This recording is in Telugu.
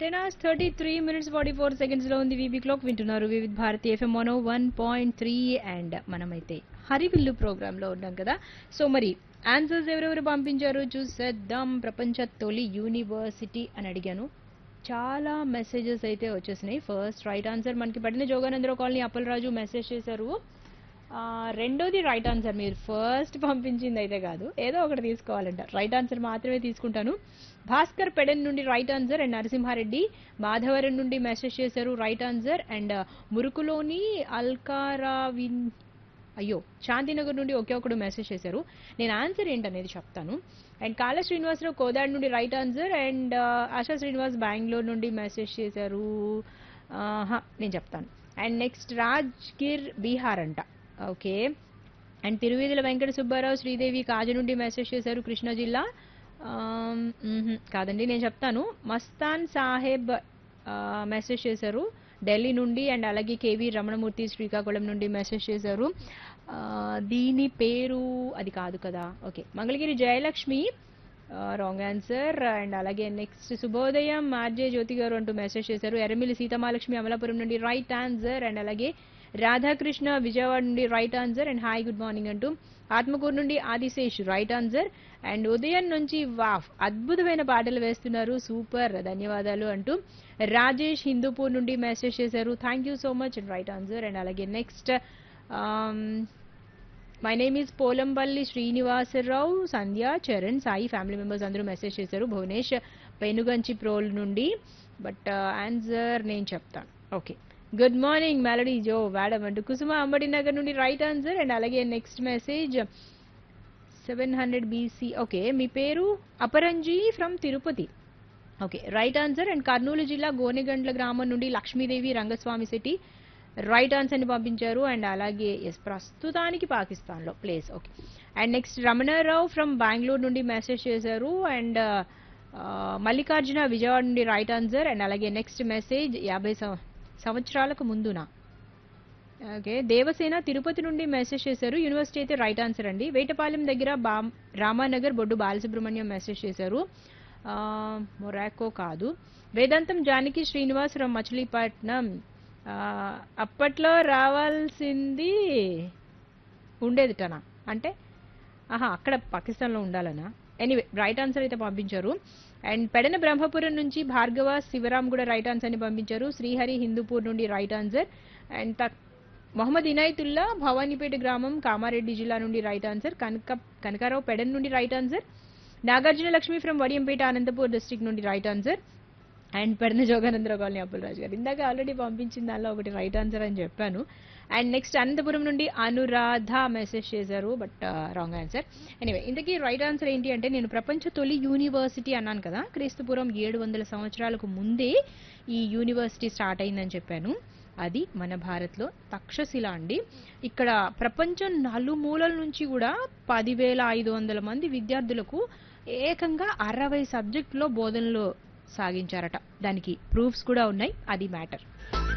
ten hours thirty three minutes forty four seconds లో ఉంది వీబీ క్లాక్ వింటున్నారు వివిధ్ భారతి ఎఫ్ఎం మోనో వన్ పాయింట్ త్రీ అండ్ మనమైతే హరివిల్లు ప్రోగ్రామ్ లో ఉన్నాం కదా సో మరి ఆన్సర్స్ ఎవరెవరు పంపించారు చూసేద్దాం ప్రపంచ తొలి యూనివర్సిటీ అని అడిగాను చాలా మెసేజెస్ అయితే వచ్చేసినాయి ఫస్ట్ రైట్ ఆన్సర్ మనకి పడిన జోగానందరావు కాలనీ అప్పలరాజు మెసేజ్ చేశారు ఆ, రెండోది రైట్ ఆన్సర్ మీరు ఫస్ట్ పంపించింది అయితే కాదు ఏదో ఒకటి తీసుకోవాలంట రైట్ ఆన్సర్ మాత్రమే తీసుకుంటాను భాస్కర్ పెడన్ నుండి right answer and Narasimhareddy Madhavaram నుండి మెసేజ్ చేశారు రైట్ ఆన్సర్ అండ్ మురుకులోని అల్కారావిన్ అయ్యో శాంతినగర్ నుండి ఒకే ఒకడు మెసేజ్ చేశారు నేను ఆన్సర్ ఏంటనేది చెప్తాను అండ్ కాళ శ్రీనివాసరావు కోదాడ్ నుండి right answer and Asha Srinivas Bengaluru నుండి మెసేజ్ చేశారు ఆహా, నేను చెప్తాను అండ్ నెక్స్ట్ రాజ్గిర్ బీహార్ అంట ఓకే అండ్ తిరువేదుల వెంకట సుబ్బారావు శ్రీదేవి కాజ నుండి మెసేజ్ చేశారు కృష్ణా జిల్లా ఆమ్, మ్మ్హ్, కాదండి నేను చెప్తాను మస్తాన్ సాహెబ్ ఆ, మెసేజ్ చేశారు ఢిల్లీ నుండి అండ్ అలాగే కేవీ రమణమూర్తి శ్రీకాకుళం నుండి మెసేజ్ చేశారు ఆ, దీని పేరు అది కాదు కదా okay Mangalagiri Jayalakshmi wrong answer and అలాగే నెక్స్ట్ శుభోదయం ఆర్జే జ్యోతి గారు అంటూ మెసేజ్ చేశారు ఎర్రమిల్లి సీతమాలక్ష్మి అమలాపురం నుండి రైట్ ఆన్సర్ అండ్ అలాగే రాధాకృష్ణ విజయవాడ నుండి right answer and hi good morning అంటూ ఆత్మకూరు నుండి ఆదిశేష్ రైట్ ఆన్సర్ అండ్ ఉదయం నుంచి వాఫ్ అద్భుతమైన పాటలు వేస్తున్నారు సూపర్ ధన్యవాదాలు అంటూ రాజేష్ హిందూపూర్ నుండి మెసేజ్ చేశారు thank you so much and right answer and అలాగే next my name is Polampalli Srinivasarao Sandhya Charan Sai family members అందరూ మెసేజ్ చేశారు భువనేష్ పెనుగంచి ప్రోల్ నుండి బట్ ఆన్సర్ నేను చెప్తాను okay good morning melody Jo madam అంటూ కుసుమ అంబటి నగర్ నుండి రైట్ ఆన్సర్ అండ్ అలాగే next message seven hundred BC okay మీ పేరు Aparanji from Tirupati okay right answer and Kurnool జిల్లా గోనెగండ్ల గ్రామం నుండి Lakshmidevi Rangaswamy city right answer ని పంపించారు అండ్ అలాగే ఎస్ ప్రస్తుతానికి పాకిస్తాన్లో place okay and next Ramanarao from Bengaluru నుండి మెసేజ్ చేశారు అండ్ మల్లికార్జున విజయవాడ నుండి రైట్ ఆన్సర్ అండ్ అలాగే నెక్స్ట్ మెసేజ్ యాభై సం- సంవత్సరాలకు ముందునా ఓకే దేవసేన తిరుపతి నుండి మెసేజ్ చేశారు యూనివర్సిటీ అయితే రైట్ ఆన్సర్ అండి వేటపాలెం దగ్గర బా రామానగర్ బొడ్డు బాలసుబ్రహ్మణ్యం మెసేజ్ చేశారు ఆ, మొరాకో కాదు వేదాంతం జానకి శ్రీనివాస్ ఫ్రమ్ మచిలీపట్నం ఆ, అప్పట్లో రావాల్సింది ఉండేదిటనా అంటే ఆహా అక్కడ పాకిస్తాన్లో ఉండాలనా ఎనీవే రైట్ ఆన్సర్ అయితే పంపించారు అండ్ పెడన బ్రహ్మపురం నుంచి భార్గవ శివరాం కూడా రైట్ ఆన్సర్ ని పంపించారు శ్రీహరి హిందూపూర్ నుండి రైట్ ఆన్సర్ అండ్ తక్ మొహమ్మద్ ఇనాయతుల్లా భవానీపేట గ్రామం కామారెడ్డి జిల్లా నుండి రైట్ ఆన్సర్ కనక కనకారావు పెడన్ నుండి right answer Nagarjuna Lakshmi from Vadiyampeta Anantapur district నుండి right answer and Pedana Joganandarao colony Appularaju గారు ఇందాక ఆల్రెడీ పంపించిన దానిలో ఒకటి రైట్ ఆన్సర్ అని చెప్పాను అండ్ నెక్స్ట్ అనంతపురం నుండి అనురాధ మెసేజ్ చేశారు బట్ రాంగ్ ఆన్సర్ ఎనీవే ఇంతకీ రైట్ ఆన్సర్ ఏంటి అంటే నేను ప్రపంచ తొలి యూనివర్సిటీ అన్నాను కదా క్రీస్తుపురం ఏడు వందల సంవత్సరాలకు ముందే ఈ యూనివర్సిటీ స్టార్ట్ అయిందని చెప్పాను అది మన భారత్లో తక్షశిల అండి ఇక్కడ ప్రపంచం నలుమూలల నుంచి కూడా పదివేల ఐదు వందల మంది విద్యార్థులకు ఏకంగా అరవై సబ్జెక్టులో బోధనలు సాగించారట దానికి ప్రూఫ్స్ కూడా ఉన్నాయి అది మ్యాటర్